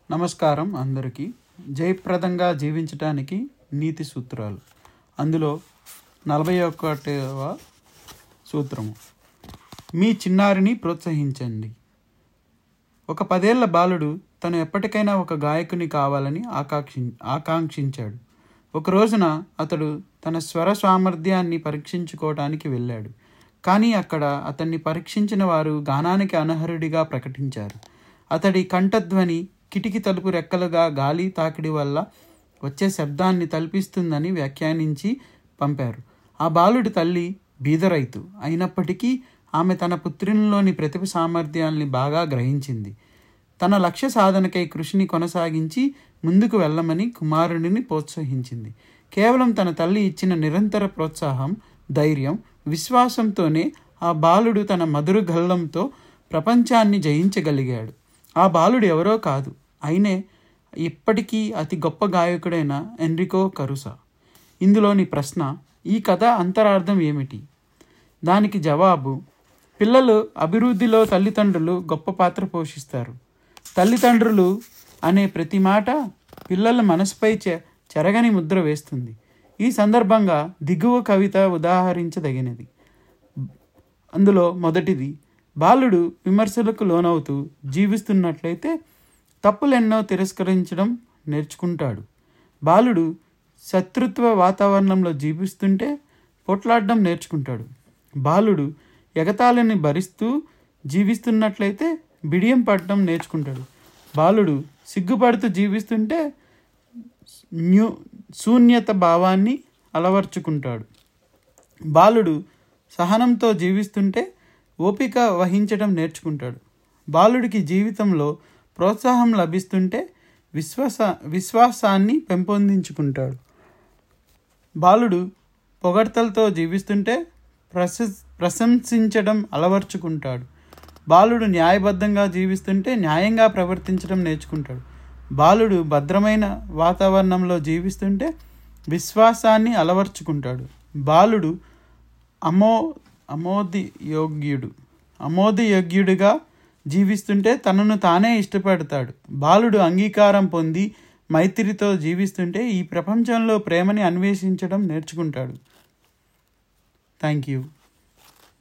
నమస్కారం అందరికీ జయప్రదంగా జీవించడానికి నీతి సూత్రాలు అందులో నలభై ఒకటవ సూత్రము మీ చిన్నారిని ప్రోత్సహించండి ఒక పదేళ్ల బాలుడు తను ఎప్పటికైనా ఒక గాయకుని కావాలని ఆకాంక్షి ఆకాంక్షించాడు ఒక రోజున అతడు తన స్వర సామర్థ్యాన్ని పరీక్షించుకోవడానికి వెళ్ళాడు కానీ అక్కడ అతన్ని పరీక్షించిన వారు గానానికి అనర్హుడిగా ప్రకటించారు అతడి కంఠధ్వని కిటికీ తలుపు రెక్కలుగా గాలి తాకిడి వల్ల వచ్చే శబ్దాన్ని తలపిస్తుందని వ్యాఖ్యానించి పంపారు ఆ బాలుడి తల్లి బీదరైతు అయినప్పటికీ ఆమె తన పుత్రునిలోని ప్రతిభ సామర్థ్యాల్ని బాగా గ్రహించింది తన లక్ష్య సాధనకై కృషిని కొనసాగించి ముందుకు వెళ్ళమని కుమారుడిని ప్రోత్సహించింది కేవలం తన తల్లి ఇచ్చిన నిరంతర ప్రోత్సాహం ధైర్యం విశ్వాసంతోనే ఆ బాలుడు తన మధుర గల్లంతో ప్రపంచాన్ని జయించగలిగాడు ఆ బాలుడు ఎవరో కాదు అయినే ఇప్పటికీ అతి గొప్ప గాయకుడైన ఎన్రికో కరుసా ఇందులోని ప్రశ్న ఈ కథ అంతరార్థం ఏమిటి దానికి జవాబు పిల్లలు అభివృద్ధిలో తల్లిదండ్రులు గొప్ప పాత్ర పోషిస్తారు తల్లిదండ్రులు అనే ప్రతి మాట పిల్లల మనసుపై చె చెరగని ముద్ర వేస్తుంది ఈ సందర్భంగా దిగువ కవిత ఉదాహరించదగినది అందులో మొదటిది బాలుడు విమర్శలకు లోనవుతూ జీవిస్తున్నట్లయితే తప్పులెన్నో తిరస్కరించడం నేర్చుకుంటాడు బాలుడు శత్రుత్వ వాతావరణంలో జీవిస్తుంటే పోట్లాడడం నేర్చుకుంటాడు బాలుడు ఎగతాళిని భరిస్తూ జీవిస్తున్నట్లయితే బిడియం పడడం నేర్చుకుంటాడు బాలుడు సిగ్గుపడుతూ జీవిస్తుంటే న్యూ శూన్యత భావాన్ని అలవర్చుకుంటాడు బాలుడు సహనంతో జీవిస్తుంటే ఓపిక వహించడం నేర్చుకుంటాడు బాలుడికి జీవితంలో ప్రోత్సాహం లభిస్తుంటే విశ్వాస విశ్వాసాన్ని పెంపొందించుకుంటాడు బాలుడు పొగడ్తలతో జీవిస్తుంటే ప్రశ ప్రశంసించడం అలవర్చుకుంటాడు బాలుడు న్యాయబద్ధంగా జీవిస్తుంటే న్యాయంగా ప్రవర్తించడం నేర్చుకుంటాడు బాలుడు భద్రమైన వాతావరణంలో జీవిస్తుంటే విశ్వాసాన్ని అలవర్చుకుంటాడు బాలుడు అమో అమోదియోగ్యుడు అమోదయోగ్యుడిగా జీవిస్తుంటే తనను తానే ఇష్టపడతాడు బాలుడు అంగీకారం పొంది మైత్రితో జీవిస్తుంటే ఈ ప్రపంచంలో ప్రేమని అన్వేషించడం నేర్చుకుంటాడు థ్యాంక్ యూ